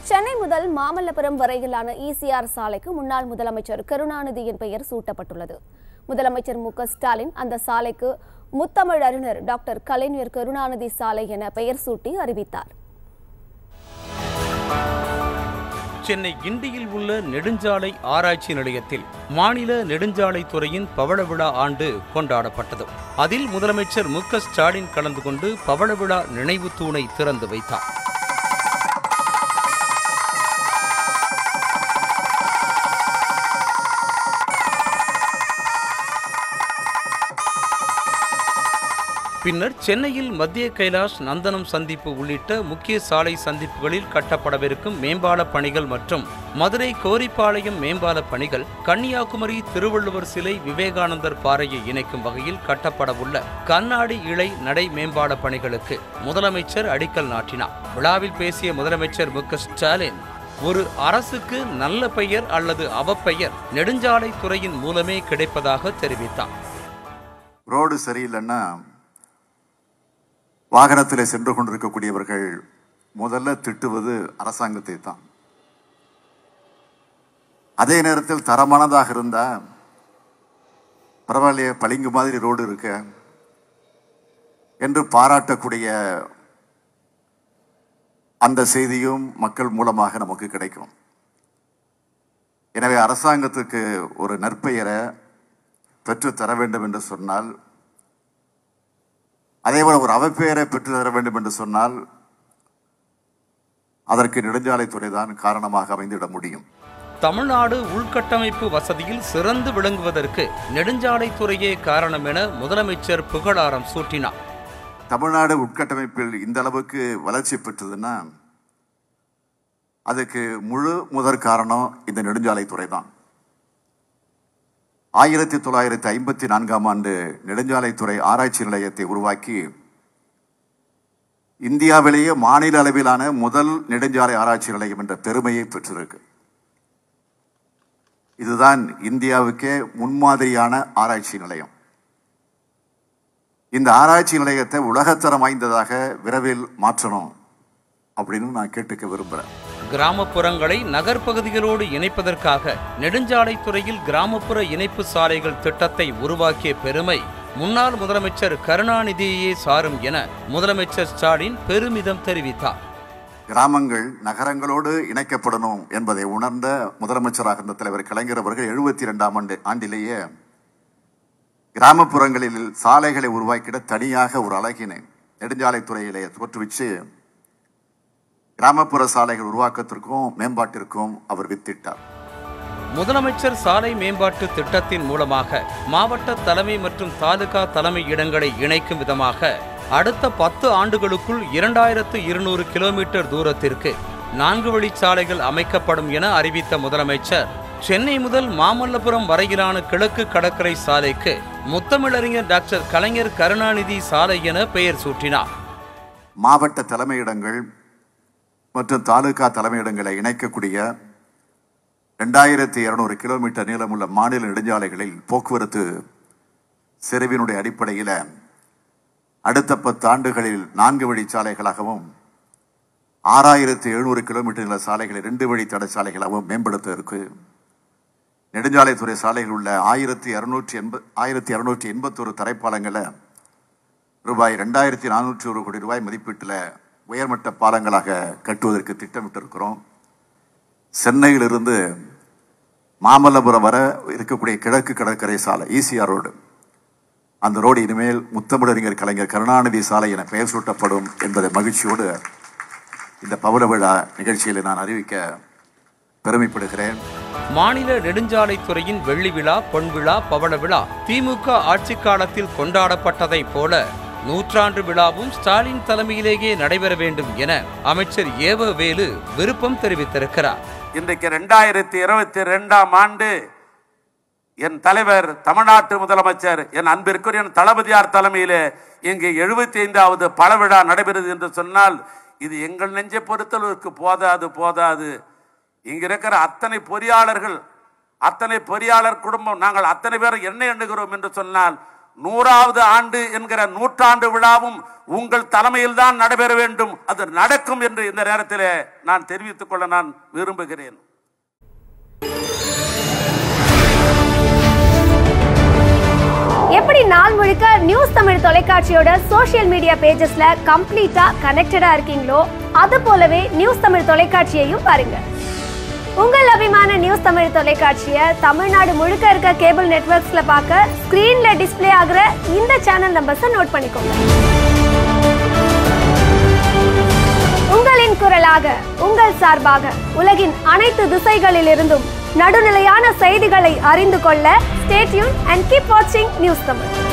சென்னை முதல் மாமல்லபுரம் வரையிலான இசிஆர் சாலைக்கு முன்னாள் முதலமைச்சர் கருணாநிதியின் பெயர் சூட்டப்பட்டுள்ளது முதலமைச்சர் மு க ஸ்டாலின் அந்த சாலைக்கு முத்தமிழ் அறிஞர் டாக்டர் கலைஞர் கருணாநிதி சாலை என பெயர் சூட்டி அறிவித்தார் சென்னை கிண்டியில் உள்ள நெடுஞ்சாலை ஆராய்ச்சி நிலையத்தில் மாநில நெடுஞ்சாலைத் துறையின் பவள விழா ஆண்டு கொண்டாடப்பட்டது அதில் முதலமைச்சர் மு க ஸ்டாலின் கலந்து கொண்டு பவள விழா நினைவு தூணை திறந்து வைத்தார் பின்னர் சென்னையில் மத்திய கைலாஷ் நந்தனம் சந்திப்பு உள்ளிட்ட முக்கிய சாலை சந்திப்புகளில் கட்டப்படவிருக்கும் மேம்பால பணிகள் மற்றும் மதுரை கோரிப்பாளையம் மேம்பால பணிகள் கன்னியாகுமரி திருவள்ளுவர் சிலை விவேகானந்தர் பாறையை இணைக்கும் வகையில் கட்டப்படவுள்ள கண்ணாடி இழை நடை மேம்பால பணிகளுக்கு முதலமைச்சர் அடிக்கல் நாட்டினார் விழாவில் பேசிய முதலமைச்சர் மு க ஸ்டாலின் ஒரு அரசுக்கு நல்ல பெயர் அல்லது அவப்பெயர் நெடுஞ்சாலைத் துறையின் மூலமே கிடைப்பதாக தெரிவித்தார் ரோடு சரியில்லைன்னா வாகனத்தில் சென்று கொண்டிருக்கக்கூடியவர்கள் முதல்ல திட்டுவது அரசாங்கத்தை தான் அதே நேரத்தில் தரமானதாக இருந்தா பரவாயில்லையே பளிங்கு மாதிரி ரோடு இருக்க என்று பாராட்டக்கூடிய அந்த செய்தியும் மக்கள் மூலமாக நமக்கு கிடைக்கும் எனவே அரசாங்கத்துக்கு ஒரு நற்பெயரை பெற்று தர வேண்டும் என்று சொன்னால் அதேபோல ஒரு அவப்பெயரை பெற்று தர வேண்டும் என்று சொன்னால் அதற்கு நெடுஞ்சாலைத்துறை தான் காரணமாக அமைந்திட முடியும் தமிழ்நாடு உள்கட்டமைப்பு வசதியில் சிறந்து விளங்குவதற்கு நெடுஞ்சாலைத்துறையே காரணம் என முதலமைச்சர் புகழாரம் சூட்டினார் தமிழ்நாடு உட்கட்டமைப்பில் இந்த அளவுக்கு வளர்ச்சி பெற்றதுன்னா அதுக்கு முழு முதற் காரணம் இந்த நெடுஞ்சாலைத்துறை தான் ஆயிரத்தி தொள்ளாயிரத்தி ஐம்பத்தி நான்காம் ஆண்டு நெடுஞ்சாலைத்துறை ஆராய்ச்சி நிலையத்தை உருவாக்கி இந்தியாவிலேயே மாநில அளவிலான முதல் நெடுஞ்சாலை ஆராய்ச்சி நிலையம் என்ற பெருமையை பெற்றிருக்கு இதுதான் இந்தியாவுக்கே முன்மாதிரியான ஆராய்ச்சி நிலையம் இந்த ஆராய்ச்சி நிலையத்தை உலகத்தரம் வாய்ந்ததாக விரைவில் மாற்றணும் அப்படின்னு நான் கேட்டுக்க விரும்புகிறேன் கிராமப்புறங்களை நகர்ப்பகுதிகளோடு இணைப்பதற்காக நெடுஞ்சாலைத்துறையில் கிராமப்புற இணைப்பு சாலைகள் திட்டத்தை உருவாக்கிய பெருமை முன்னாள் முதலமைச்சர் கருணாநிதியே சாரும் என முதலமைச்சர் ஸ்டாலின் பெருமிதம் தெரிவித்தார் கிராமங்கள் நகரங்களோடு இணைக்கப்படணும் என்பதை உணர்ந்த முதலமைச்சராக இருந்த தலைவர் கலைஞர் அவர்கள் எழுபத்தி இரண்டாம் ஆண்டு ஆண்டிலேயே கிராமப்புறங்களில் சாலைகளை உருவாக்கிட தனியாக ஒரு அழகினை நெடுஞ்சாலைத்துறையிலே தோற்றுவிச்சு கிராமப்புற சாலைகள் உருவாக்கத்திற்கும் மேம்பாட்டிற்கும் அவர் வித்திட்டார் முதலமைச்சர் சாலை மேம்பாட்டு திட்டத்தின் மூலமாக மாவட்ட தலைமை மற்றும் தாலுகா தலைமை இடங்களை இணைக்கும் விதமாக அடுத்த பத்து ஆண்டுகளுக்குள் இரண்டாயிரத்து இருநூறு கிலோமீட்டர் தூரத்திற்கு நான்கு வழிச்சாலைகள் அமைக்கப்படும் என அறிவித்த முதலமைச்சர் சென்னை முதல் மாமல்லபுரம் வரையிலான கிழக்கு கடற்கரை சாலைக்கு முத்தமிழறிஞர் டாக்டர் கலைஞர் கருணாநிதி சாலை என பெயர் சூட்டினார் மாவட்ட தலைமையிடங்கள் மற்றும் தாலுகா தலைமையிடங்களை இணைக்கக்கூடிய ரெண்டாயிரத்தி இருநூறு கிலோமீட்டர் நீளமுள்ள மாநில நெடுஞ்சாலைகளில் போக்குவரத்து செறிவினுடைய அடிப்படையில் அடுத்த பத்து ஆண்டுகளில் நான்கு வழி சாலைகளாகவும் ஆறாயிரத்தி எழுநூறு கிலோமீட்டர் நீள சாலைகளை ரெண்டு வழி தட சாலைகளாகவும் மேம்படுத்த இருக்கு நெடுஞ்சாலைத்துறை சாலைகள் உள்ள ஆயிரத்தி இருநூற்றி எண்பது ஆயிரத்தி இருநூற்றி எண்பத்தொரு தரைப்பாலங்களை ரூபாய் ரெண்டாயிரத்தி நானூற்றி ஒரு கோடி ரூபாய் மதிப்பீட்டில் உயர்மட்ட பாலங்களாக கட்டுவதற்கு திட்டமிட்டிருக்கிறோம் சென்னையிலிருந்து மாமல்லபுரம் வர இருக்கக்கூடிய கிழக்கு கடற்கரை சாலை ஈசிஆர் ரோடு அந்த ரோடு இனிமேல் முத்தமிழறிஞர் கலைஞர் கருணாநிதி சாலை என பெயர் சூட்டப்படும் என்பதை மகிழ்ச்சியோடு இந்த பவள விழா நிகழ்ச்சியில் நான் அறிவிக்க பெருமைப்படுகிறேன் மாநில நெடுஞ்சாலைத்துறையின் வெள்ளி விழா பொன் விழா பவள விழா திமுக ஆட்சி காலத்தில் கொண்டாடப்பட்டதைப் போல நூற்றாண்டு விழாவும் ஸ்டாலின் தலைமையிலேயே நடைபெற வேண்டும் என அமைச்சர் ஏவ வேலு விருப்பம் தெரிவித்திருக்கிறார் இன்றைக்கு ரெண்டாயிரத்தி இருபத்தி ரெண்டாம் ஆண்டு என் தலைவர் தமிழ்நாட்டு முதலமைச்சர் என் அன்பிற்குரிய என் தளபதியார் தலைமையிலே இங்கு எழுபத்தி ஐந்தாவது பழவிழா நடைபெறுது என்று சொன்னால் இது எங்கள் நெஞ்சை பொறுத்தளவுக்கு போதாது போதாது இங்க இருக்கிற அத்தனை பொறியாளர்கள் அத்தனை பொறியாளர் குடும்பம் நாங்கள் அத்தனை பேரும் என்ன எண்ணுகிறோம் என்று சொன்னால் நூறாவது ஆண்டு என்கிற நூற்றாண்டு விழாவும் உங்கள் தலைமையில் தான் நடைபெற வேண்டும் அது நடக்கும் என்று இந்த நேரத்தில் நான் தெரிவித்துக் கொள்ள நான் விரும்புகிறேன் எப்படி நாள் முழுக்க நியூஸ் தமிழ் தொலைக்காட்சியோட சோஷியல் மீடியா பேஜஸ்ல கம்ப்ளீட்டா கனெக்டடா இருக்கீங்களோ அது போலவே நியூஸ் தமிழ் தொலைக்காட்சியையும் பாருங்க உங்கள் அபிமான நியூஸ் தமிழ் தொலைக்காட்சியை தமிழ்நாடு முழுக்க இருக்க கேபிள் நெட்வொர்க்ஸ்ல பார்க்க ஸ்கிரீன்ல டிஸ்ப்ளே ஆகுற இந்த சேனல் நம்பர்ஸை நோட் பண்ணிக்கோங்க உங்களின் குரலாக உங்கள் சார்பாக உலகின் அனைத்து திசைகளிலிருந்தும் நடுநிலையான செய்திகளை அறிந்து கொள்ள ஸ்டேட்யூன் அண்ட் கீப் வாட்சிங் நியூஸ் தமிழ்